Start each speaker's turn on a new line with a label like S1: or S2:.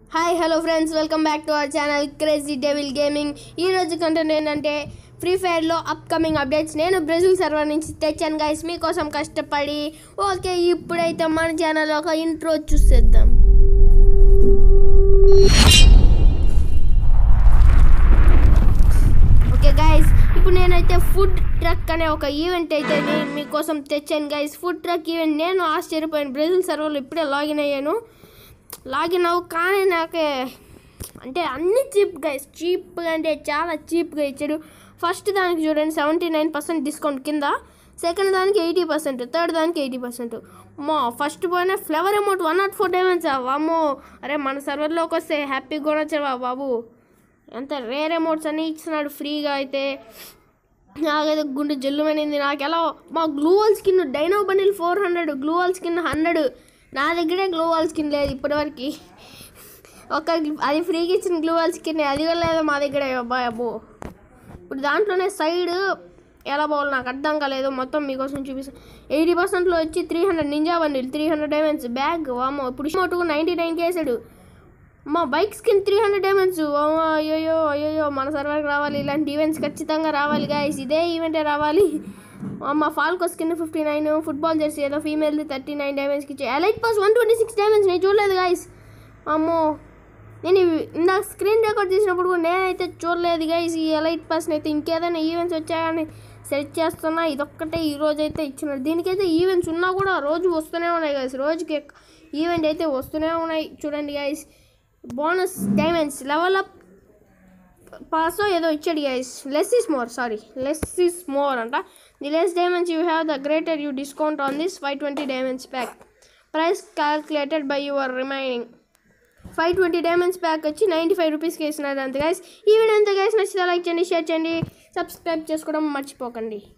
S1: hi hello friends welcome back to our channel crazy devil gaming ఈ రోజు content ఏంటంటే free ఫైర్లో upcoming updates నేను బ్రెజిల్ సర్వర్ నుంచి తెచ్చాను గైస్ మీకోసం కష్టపడి ఓకే ఇప్పుడైతే మన ఛానల్ ఒక ఇంట్రో చూసేద్దాం ఓకే గైస్ ఇప్పుడు నేనైతే ఫుడ్ ట్రక్ అనే ఒక ఈవెంట్ అయితే నేను మీకోసం తెచ్చాను గైస్ ఫుడ్ ట్రక్ ఈవెంట్ నేను ఆశ్చర్యపోయాను బ్రెజిల్ సర్వర్లో ఇప్పుడే లాగిన్ అయ్యాను లాగిన్ అవ్వు కానీ నాకే అంటే అన్ని చీప్ గైస్ చీప్ అంటే చాలా చీప్గా ఇచ్చాడు ఫస్ట్ దానికి చూడండి సెవెంటీ నైన్ పర్సెంట్ డిస్కౌంట్ కింద సెకండ్ దానికి ఎయిటీ పర్సెంట్ థర్డ్ దానికి ఎయిటీ పర్సెంట్ మా ఫస్ట్ పోయిన flower amount one nought four diamonds వామో అరే మన సర్వర్లోకి వస్తే హ్యాపీగా కొనొచ్చావా బాబు ఎంత రేర్ అమౌంట్స్ అన్నీ ఇచ్చినాడు ఫ్రీగా అయితే నాకైతే గుండె జల్లుమనింది నాకు ఎలా మా gloo wall skin dino bundle four hundred gloo wall skin hundred నా దగ్గరే గ్లూవల్ స్కిన్ లేదు ఇప్పటివరకు ఒక అది ఫ్రీగా ఇచ్చిన గ్లూవల్ స్కిన్ అది కూడా లేదు మా దగ్గర అబ్బాయి అబ్బో ఇప్పుడు దాంట్లోనే సైడ్ ఎలా పోవాలి నాకు అర్థం కాలేదు మొత్తం మీకోసం చూపిస్తాను ఎయిటీ పర్సెంట్లో వచ్చి three hundred ninja bundle three hundred diamonds bag వామో ఇప్పుడు మోటు నైంటీ నైన్కి వేసాడు మా bike skin three hundred diamonds అయ్యోయో అయ్యోయో మన సర్వర్కి రావాలి ఇలాంటి ఈవెంట్స్ ఖచ్చితంగా రావాలి గాయస్ ఇదే ఈవెంటే రావాలి మా Falco skin fifty nine football jersey ఏదో ఫీమేల్ది థర్టీ నైన్ డైమండ్స్కి ఇచ్చే elite pass one twenty six diamonds నేను చూడలేదు గాయస్ అమ్మో నేను ఇవి ఇందాక స్క్రీన్ రికార్డ్ చేసినప్పుడు కూడా నేనైతే చూడలేదు గైస్ ఈ ఎలైట్ పాస్ని అయితే ఇంకేదైనా ఈవెంట్స్ వచ్చాయని సెర్చ్ చేస్తున్నా ఇదొక్కటే ఈ రోజు అయితే ఇచ్చినారు దీనికైతే ఈవెంట్స్ ఉన్నా కూడా రోజు వస్తూనే ఉన్నాయి గైస్ రోజుకి ఈవెంట్ అయితే వస్తూనే ఉన్నాయి చూడండి guys bonus diamonds level up pass ఏదో ఇచ్చాడు guys less is more sorry less is more అంట the less diamonds you have the greater you discount on this five twenty diamonds pack price calculated by your remaining five twenty diamonds pack వచ్చి ninety five రూపీస్కి వేసినారు అంతే guys ఈ video ఎంత guys నచ్చితే like చేయండి share చేయండి subscribe చేసుకోవడం మర్చిపోకండి